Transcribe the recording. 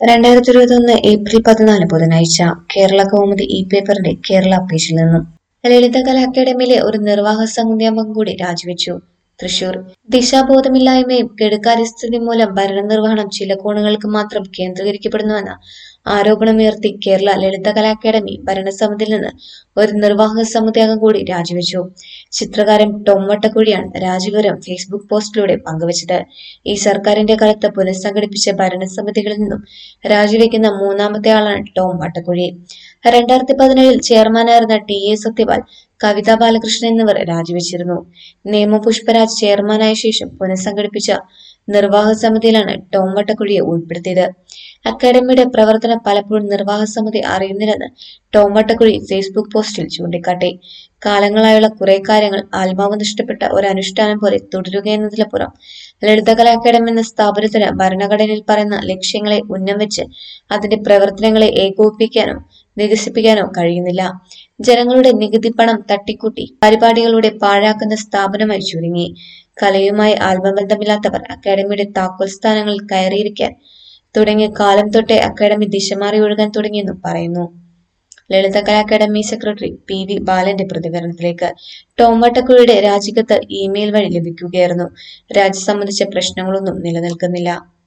രണ്ടായിരത്തി ഇരുപത്തി ഒന്ന് ഏപ്രിൽ പതിനാല് ബുധനാഴ്ച കേരള കൗമുദി ഇ പേപ്പറിന്റെ കേരള പേജിൽ നിന്നും ലളിതകലാ അക്കാദമിയിലെ ഒരു നിർവാഹക സമിതി അംഗം കൂടി രാജിവെച്ചു തൃശൂർ ദിശാബോധമില്ലായ്മയും കെടുകാര്യസ്ഥിതി മൂലം ഭരണനിർവഹണം ചില കോണുകൾക്ക് മാത്രം കേന്ദ്രീകരിക്കപ്പെടുന്നുവെന്ന ആരോപണമുയർത്തി കേരള ലളിതകലാ അക്കാദമി ഭരണസമിതിയിൽ നിന്ന് ഒരു നിർവാഹക സമിതി അംഗം കൂടി രാജിവെച്ചു ചിത്രകാരൻ ടോം വട്ടക്കുഴിയാണ് രാജിവിവരം ഫേസ്ബുക്ക് പോസ്റ്റിലൂടെ പങ്കുവച്ചത് ഈ സർക്കാരിന്റെ കാലത്ത് പുനഃസംഘടിപ്പിച്ച ഭരണസമിതികളിൽ നിന്നും രാജിവെക്കുന്ന മൂന്നാമത്തെ ആളാണ് ടോം വട്ടക്കുഴി രണ്ടായിരത്തി പതിനേഴിൽ ചെയർമാനായിരുന്ന ടി എ സത്യപാൽ കവിത ബാലകൃഷ്ണൻ എന്നിവർ രാജിവെച്ചിരുന്നു നിയമ പുഷ്പരാജ് ചെയർമാനായ ശേഷം പുനഃസംഘടിപ്പിച്ച നിർവാഹക സമിതിയിലാണ് ടോം വട്ടക്കുഴിയെ ഉൾപ്പെടുത്തിയത് അക്കാദമിയുടെ പ്രവർത്തനം പലപ്പോഴും നിർവാഹക സമിതി അറിയുന്നില്ലെന്ന് ടോം വട്ടക്കുഴി ഫേസ്ബുക്ക് പോസ്റ്റിൽ ചൂണ്ടിക്കാട്ടി കാലങ്ങളായുള്ള കുറെ കാര്യങ്ങൾ ആത്മാവ് നഷ്ടപ്പെട്ട ഒരു അനുഷ്ഠാനം പോലെ തുടരുകയെന്നതിലപ്പുറം ലളിതകലാ അക്കാദമി എന്ന സ്ഥാപനത്തിന് ഭരണഘടനയിൽ പറയുന്ന ലക്ഷ്യങ്ങളെ ഉന്നം വെച്ച് അതിന്റെ പ്രവർത്തനങ്ങളെ ഏകോപിപ്പിക്കാനോ വികസിപ്പിക്കാനോ കഴിയുന്നില്ല ജനങ്ങളുടെ നികുതി പണം തട്ടിക്കൂട്ടി പരിപാടികളുടെ പാഴാക്കുന്ന സ്ഥാപനമായി ചുരുങ്ങി കലയുമായി ആത്മബന്ധമില്ലാത്തവർ അക്കാദമിയുടെ താക്കോൽ സ്ഥാനങ്ങളിൽ കയറിയിരിക്കാൻ തുടങ്ങിയ കാലം തൊട്ടേ അക്കാദമി ദിശമാറി ഒഴുകാൻ തുടങ്ങിയെന്നും പറയുന്നു Lalithakala academy secretary P V ബാലന്റെ പ്രതികരണത്തിലേക്ക് ടോം വട്ടക്കുഴിയുടെ രാജിക്കത്ത് ഇമെയിൽ വഴി ലഭിക്കുകയായിരുന്നു രാജി സംബന്ധിച്ച പ്രശ്നങ്ങളൊന്നും നിലനിൽക്കുന്നില്ല